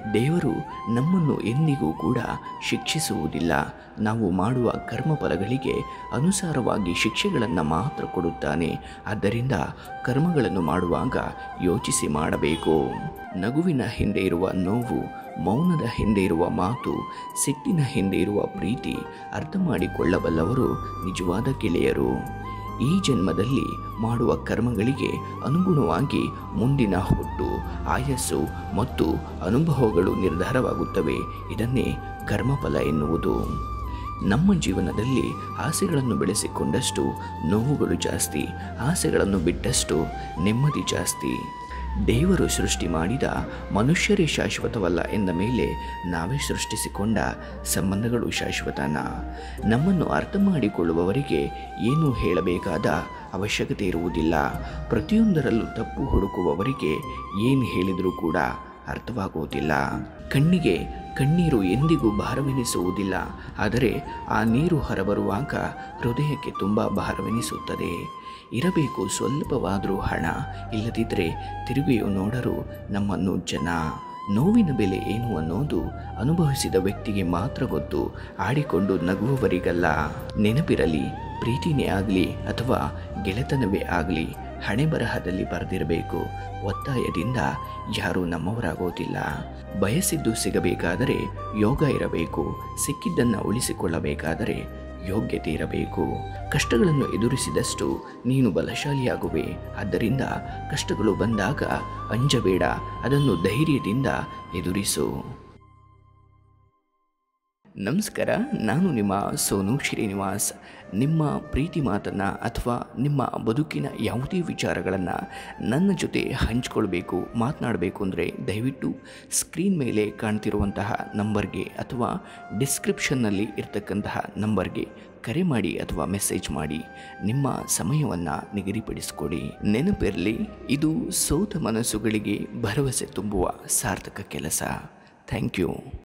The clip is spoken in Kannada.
ದೇವರು ನಮ್ಮನ್ನು ಎಂದಿಗೂ ಕೂಡ ಶಿಕ್ಷಿಸುವುದಿಲ್ಲ ನಾವು ಮಾಡುವ ಕರ್ಮಫಲಗಳಿಗೆ ಅನುಸಾರವಾಗಿ ಶಿಕ್ಷೆಗಳನ್ನು ಮಾತ್ರ ಕೊಡುತ್ತಾನೆ ಆದ್ದರಿಂದ ಕರ್ಮಗಳನ್ನು ಮಾಡುವಾಗ ಯೋಚಿಸಿ ಮಾಡಬೇಕು ನಗುವಿನ ಹಿಂದೆ ಇರುವ ನೋವು ಮೌನದ ಹಿಂದೆ ಇರುವ ಮಾತು ಸಿಟ್ಟಿನ ಹಿಂದೆ ಇರುವ ಪ್ರೀತಿ ಅರ್ಥ ಮಾಡಿಕೊಳ್ಳಬಲ್ಲವರು ನಿಜವಾದ ಗೆಳೆಯರು ಈ ಜನ್ಮದಲ್ಲಿ ಮಾಡುವ ಕರ್ಮಗಳಿಗೆ ಅನುಗುಣವಾಗಿ ಮುಂದಿನ ಹುಟ್ಟು ಆಯಸ್ಸು ಮತ್ತು ಅನುಭವಗಳು ನಿರ್ಧಾರವಾಗುತ್ತವೆ ಇದನ್ನೇ ಕರ್ಮಫಲ ಎನ್ನುವುದು ನಮ್ಮ ಜೀವನದಲ್ಲಿ ಆಸೆಗಳನ್ನು ಬೆಳೆಸಿಕೊಂಡಷ್ಟು ನೋವುಗಳು ಜಾಸ್ತಿ ಆಸೆಗಳನ್ನು ಬಿಟ್ಟಷ್ಟು ನೆಮ್ಮದಿ ಜಾಸ್ತಿ ದೇವರು ಸೃಷ್ಟಿ ಮಾಡಿದ ಮನುಷ್ಯರೇ ಶಾಶ್ವತವಲ್ಲ ಎಂದ ಮೇಲೆ ನಾವೇ ಸೃಷ್ಟಿಸಿಕೊಂಡ ಸಂಬಂಧಗಳು ಶಾಶ್ವತನ ನಮ್ಮನ್ನು ಅರ್ಥ ಮಾಡಿಕೊಳ್ಳುವವರಿಗೆ ಏನು ಹೇಳಬೇಕಾದ ಅವಶ್ಯಕತೆ ಇರುವುದಿಲ್ಲ ಪ್ರತಿಯೊಂದರಲ್ಲೂ ತಪ್ಪು ಹುಡುಕುವವರಿಗೆ ಏನು ಹೇಳಿದರೂ ಕೂಡ ಅರ್ಥವಾಗುವುದಿಲ್ಲ ಕಣ್ಣಿಗೆ ಕಣ್ಣೀರು ಎಂದಿಗೂ ಭಾರವೆನಿಸುವುದಿಲ್ಲ ಆದರೆ ಆ ನೀರು ಹೊರಬರುವಾಗ ಹೃದಯಕ್ಕೆ ತುಂಬ ಭಾರವೆನಿಸುತ್ತದೆ ಇರಬೇಕು ಸ್ವಲ್ಪವಾದರೂ ಹಣ ಇಲ್ಲದಿದ್ದರೆ ತಿರುಗಿಯು ನೋಡರು ನಮ್ಮನ್ನು ಜನ ನೋವಿನ ಬೆಲೆ ಏನು ಅನ್ನೋದು ಅನುಭವಿಸಿದ ವ್ಯಕ್ತಿಗೆ ಮಾತ್ರ ಗೊತ್ತು ಆಡಿಕೊಂಡು ನಗುವವರಿಗಲ್ಲ ನೆನಪಿರಲಿ ಪ್ರೀತಿನೇ ಆಗಲಿ ಅಥವಾ ಗೆಳೆತನವೇ ಆಗಲಿ ಹಣೆ ಬರಹದಲ್ಲಿ ಬರೆದಿರಬೇಕು ಒತ್ತಾಯದಿಂದ ಯಾರೂ ನಮ್ಮವರಾಗೋದಿಲ್ಲ ಬಯಸಿದ್ದು ಸಿಗಬೇಕಾದರೆ ಯೋಗ ಇರಬೇಕು ಸಿಕ್ಕಿದ್ದನ್ನು ಉಳಿಸಿಕೊಳ್ಳಬೇಕಾದರೆ ಯೋಗ್ಯತೆ ಇರಬೇಕು ಕಷ್ಟಗಳನ್ನು ಎದುರಿಸಿದಷ್ಟು ನೀನು ಬಲಶಾಲಿಯಾಗುವೆ ಆದ್ದರಿಂದ ಕಷ್ಟಗಳು ಬಂದಾಗ ಅಂಜಬೇಡ ಅದನ್ನು ಧೈರ್ಯದಿಂದ ಎದುರಿಸು ನಮಸ್ಕಾರ ನಾನು ನಿಮ್ಮ ಸೋನು ಶ್ರೀನಿವಾಸ್ ನಿಮ್ಮ ಪ್ರೀತಿ ಮಾತನ್ನು ಅಥವಾ ನಿಮ್ಮ ಬದುಕಿನ ಯಾವುದೇ ವಿಚಾರಗಳನ್ನು ನನ್ನ ಜೊತೆ ಹಂಚ್ಕೊಳ್ಬೇಕು ಮಾತನಾಡಬೇಕು ಅಂದರೆ ದಯವಿಟ್ಟು ಸ್ಕ್ರೀನ್ ಮೇಲೆ ಕಾಣ್ತಿರುವಂತಹ ನಂಬರ್ಗೆ ಅಥವಾ ಡಿಸ್ಕ್ರಿಪ್ಷನ್ನಲ್ಲಿ ಇರ್ತಕ್ಕಂತಹ ನಂಬರ್ಗೆ ಕರೆ ಮಾಡಿ ಅಥವಾ ಮೆಸೇಜ್ ಮಾಡಿ ನಿಮ್ಮ ಸಮಯವನ್ನು ನಿಗದಿಪಡಿಸಿಕೊಡಿ ನೆನಪಿರಲಿ ಇದು ಸೋತ ಮನಸ್ಸುಗಳಿಗೆ ಭರವಸೆ ತುಂಬುವ ಸಾರ್ಥಕ ಕೆಲಸ ಥ್ಯಾಂಕ್ ಯು